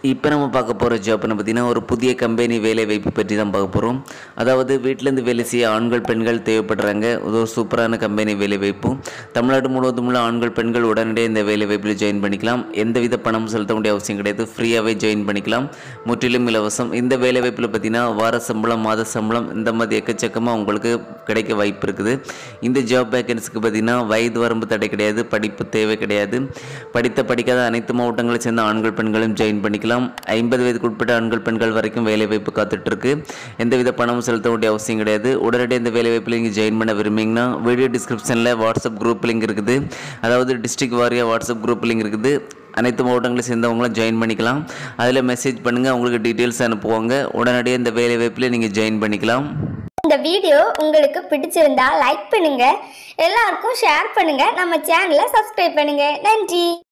இப்போ நம்ம பார்க்க போகிற ஜாப்னு பார்த்தீங்கன்னா ஒரு புதிய கம்பெனி வேலை வாய்ப்பு பற்றி தான் பார்க்க போகிறோம் அதாவது வீட்டிலேருந்து வேலை செய்ய ஆண்கள் பெண்கள் தேவைப்படுறாங்க இது ஒரு சூப்பரான கம்பெனி வேலை வாய்ப்பும் தமிழ்நாடு முழுவதும் உள்ள ஆண்கள் பெண்கள் உடனடியாக இந்த வேலை வாய்ப்பில் ஜாயின் பண்ணிக்கலாம் எந்தவித பணம் செலுத்த வேண்டிய அவசியம் கிடையாது ஃப்ரீயாகவே ஜாயின் பண்ணிக்கலாம் முற்றிலும் இலவசம் இந்த வேலை வாய்ப்பில் பார்த்தீங்கன்னா வார சம்பளம் மாத சம்பளம் இந்த மாதிரி எக்கச்சக்கமாக உங்களுக்கு கிடைக்க வாய்ப்பு இருக்குது இந்த ஜாப் வேகன்ஸிக்கு பார்த்தீங்கன்னா வயது வரம்பு தடை கிடையாது படிப்பு தேவை கிடையாது படித்த படிக்காத அனைத்து மாவட்டங்களை சேர்ந்த ஆண்கள் பெண்களும் ஜாயின் பண்ணிக்கலாம் ஐம்பது வயதுக்கு உட்பட்ட ஆண்கள் பெண்கள் வரைக்கும் வேலை வாய்ப்பு காத்துட்டு இருக்கு எந்தவித பணமும் செலுத்த வேண்டிய அவசியம் கிடையாது உடனடியாக இந்த வேலை வாய்ப்பில் நீங்கள் ஜாயின் பண்ண விரும்பிங்கன்னா வீடியோ டிஸ்கிரிப்ஷனில் வாட்ஸ்அப் குரூப் லிங்க் இருக்குது அதாவது டிஸ்ட்ரிக்ட் வாரியாக வாட்ஸ்அப் குரூப் லிங்க் இருக்குது அனைத்து மாவட்டங்களை சேர்ந்தவங்களும் ஜாயின் பண்ணிக்கலாம் அதில் மெசேஜ் பண்ணுங்கள் உங்களுக்கு டீட்டெயில்ஸ் அனுப்புவாங்க உடனடியாக இந்த வேலை வாய்ப்பில் நீங்கள் ஜாயின் பண்ணிக்கலாம் இந்த வீடியோ உங்களுக்கு பிடிச்சிருந்தா லைக் பண்ணுங்க எல்லாருக்கும் ஷேர் பண்ணுங்க நம்ம சேனலை சப்ஸ்கிரைப் பண்ணுங்க நன்றி